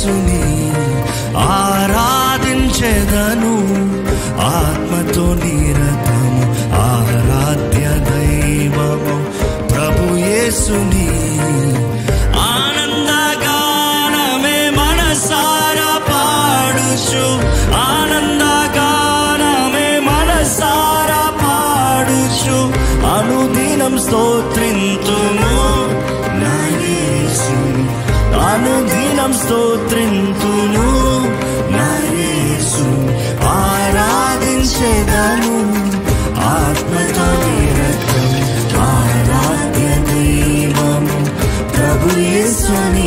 యేసుని ఆరాధించెదను ఆత్మతో నిరతము ఆరాధ్య దైవము ప్రభు యేసుని ఆనందగానమే మనసారా పాడుచు ఆనందగానమే మనసారా పాడుచు అనుదినం స్తోత్రింతును నా యేసుని అనుదినం స్తోత్రింతును నా యేసు ఆరాధించెదను ఆత్మతో నిరతం ఆరాధ్య దైవము ప్రభు యేసుని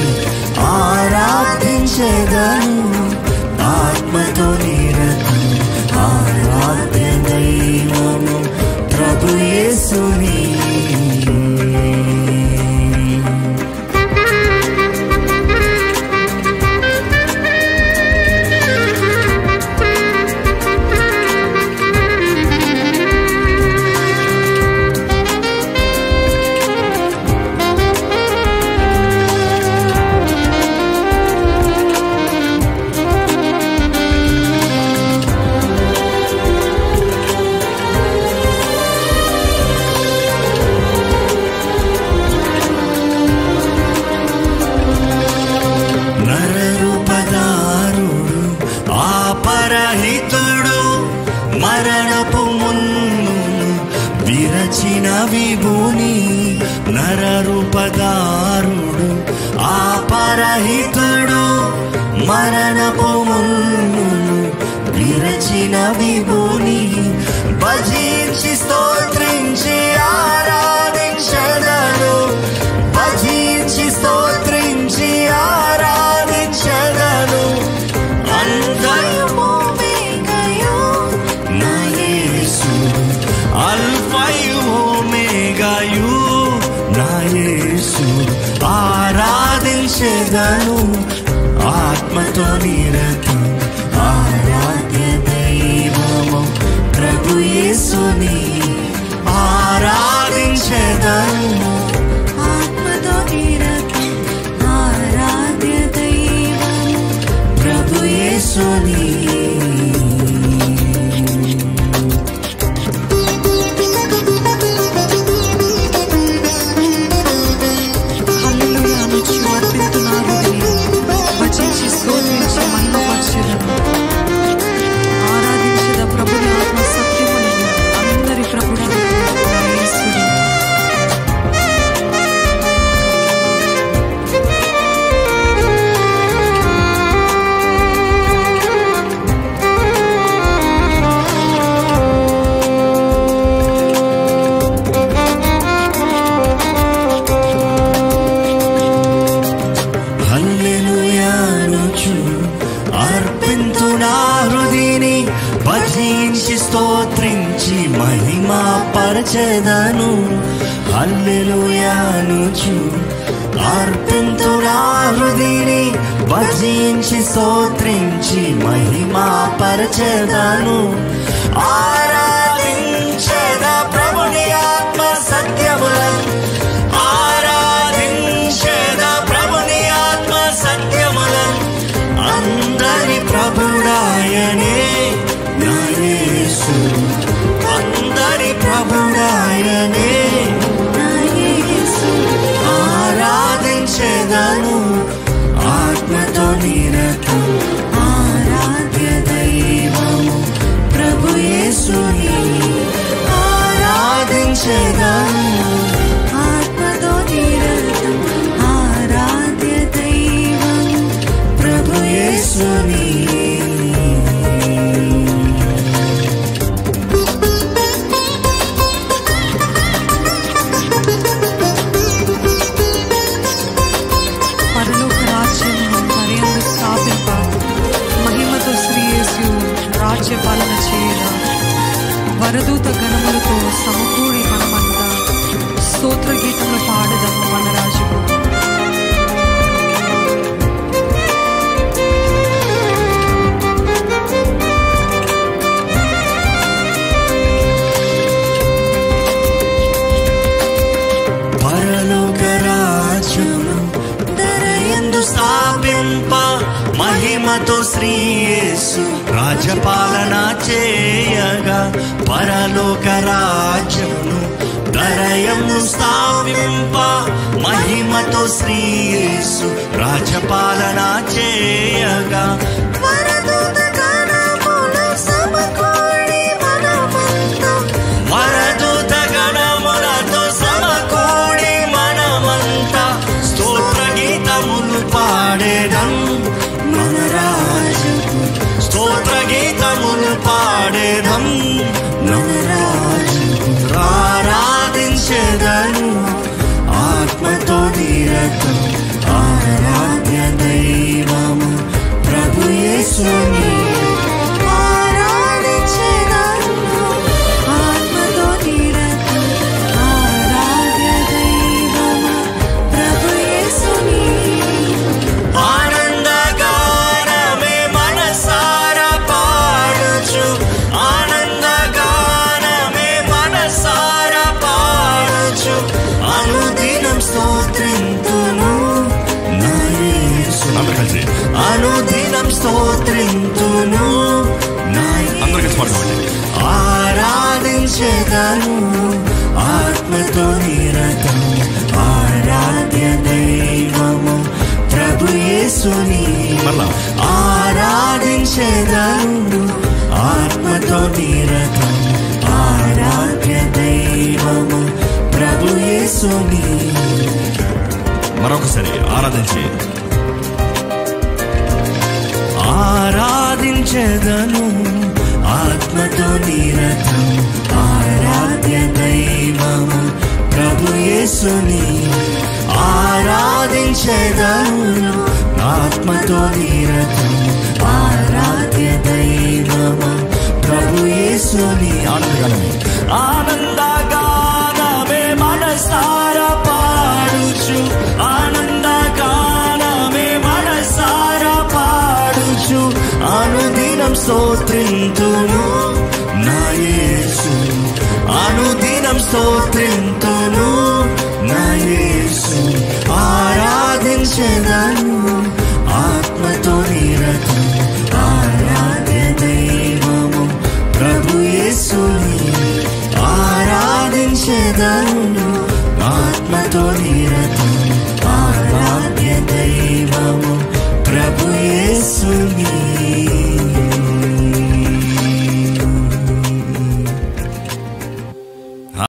ఆరాధించెదను ఆత్మతో నిరతం ఆరాధ్య దైవము ప్రభు యేసుని నరరూపదారుడు ఆపరహితుడు మరణపు మున్ను విరచిన విభుని నరరూపదారుడు ఆపరహితుడు మరణపు మున్ను విరచిన విభుని భజించి స్తోత్రించి ఆరాధించదను భజించి స్తోత్రించి ఆరాధించదను అంతయము మేఘయు నా యేసు అల్ఫయు ఓమేగయు నా యేసు ఆరాధించెదను ఆత్మతో నిరతం ఆరాధ్య దైవము ప్రభు యేసుని ఆరాధించెదను ఆత్మతో నిరతం ఆరాధ్య దైవం ప్రభు యేసుని హల్లెలూయా అనుచు అర్పింతున్నారు భజించి స్తోత్రించి మహిమపరచెదను ఆరాధించద ప్రభుని ఆత్మ సత్యములను అందరి ప్రభుడను నా యేసుని హల్లెలూయానుచు అర్పింతునా హృదిని భజించి స్తోత్రించి మహిమా పరచెదను హల్లెలూయానుచు అర్పింతునా హృదిని భజించి స్తోత్రించి మహిమా పరచెదను ఆరాధించద ప్రభుని ఆత్మ సత్యములను ఆరాధించేద ప్రభుని ఆత్మ సత్యములను అందరి ప్రభుడాయనే నా యేసు అందరి ప్రభుడాయనే నా యేసు ఆరాధించేదను ఆత్మతో నిరతం ఆరాధ్య దైవము ప్రభు యేసుని ఆరాధించేదను ఆత్మతో నిరతం ఆరాధ్య దైవం ప్రభు యేసుని పరలోక రాజ్యమును మరింత స్థాపింప మహిమతో శ్రీ యేసు రాజ్య పాలన చేయగా వరదూత గణములతో సమకూడి మనమంతా స్తోత్ర గీతములు పాడదము మన రాజుకు పరలోక రాజ్యము ధరయందు స్థాపింప రాజ్యపాలన చేయగా పరలోక రాజ్యమును దరయము స్థాపింప మహిమతో శ్రీయేసు రాజ్యపాలన చేయగా వరదూత గణములు సమకూడి మనమంతా వరదూత గణములతో సమకూడి మనమంతా స్తోత్ర గీతములు పాడేదం మన రాజుకు స్తోత్ర గీతములు పాడేదం మన రాజుకు ఆరాధించేదను ఆత్మతో నిరతం ఆరాధ్య దైవము ప్రభు యేసుని ఆరాధించెదను. ఆత్మతో నిరతం ఆరాధ్య దైవము ప్రభు యేసుని. ఆనందగానమే మనసార పాడుచు ఆనందగానమే మనసార పాడుచు అనుదినం స్తోత్రింతును నా యేసు అందరు కలిసి అనుదినం స్తోత్రింతును నా అందరు కలిసి పాడుకోండి ఆరాధించేదను ఆత్మతో నిరతం ఆరాధ్య దైవము ప్రభు యేసుని మరలా ఆరాధించేదను ఆత్మతో నిరతం ఆరాధ్య దైవము ప్రభు యేసుని మరొకసారి ఆరాధించి ఆరాధించెదను ఆత్మతో నిరతం ఆరాధ్య దైవము ప్రభు యేసుని ఆరాధించెదను ఆత్మతో నిరతం ఆరాధ్య దైవము ప్రభు యేసుని ఆనందగానమే ఆనందగానమే మనసార పాడుచు ఆనందగానమే మనసార పాడుచు అనుదినం స్తోత్రింతును నా యేసు అనుదినం స్తోత్రింతును నా యేసు ఆరాధించెదను ఆత్మతో నిరతం ఆరాధ్య దైవము ప్రభు యేసుని ఆరాధించెదను ఆత్మతో నిరతం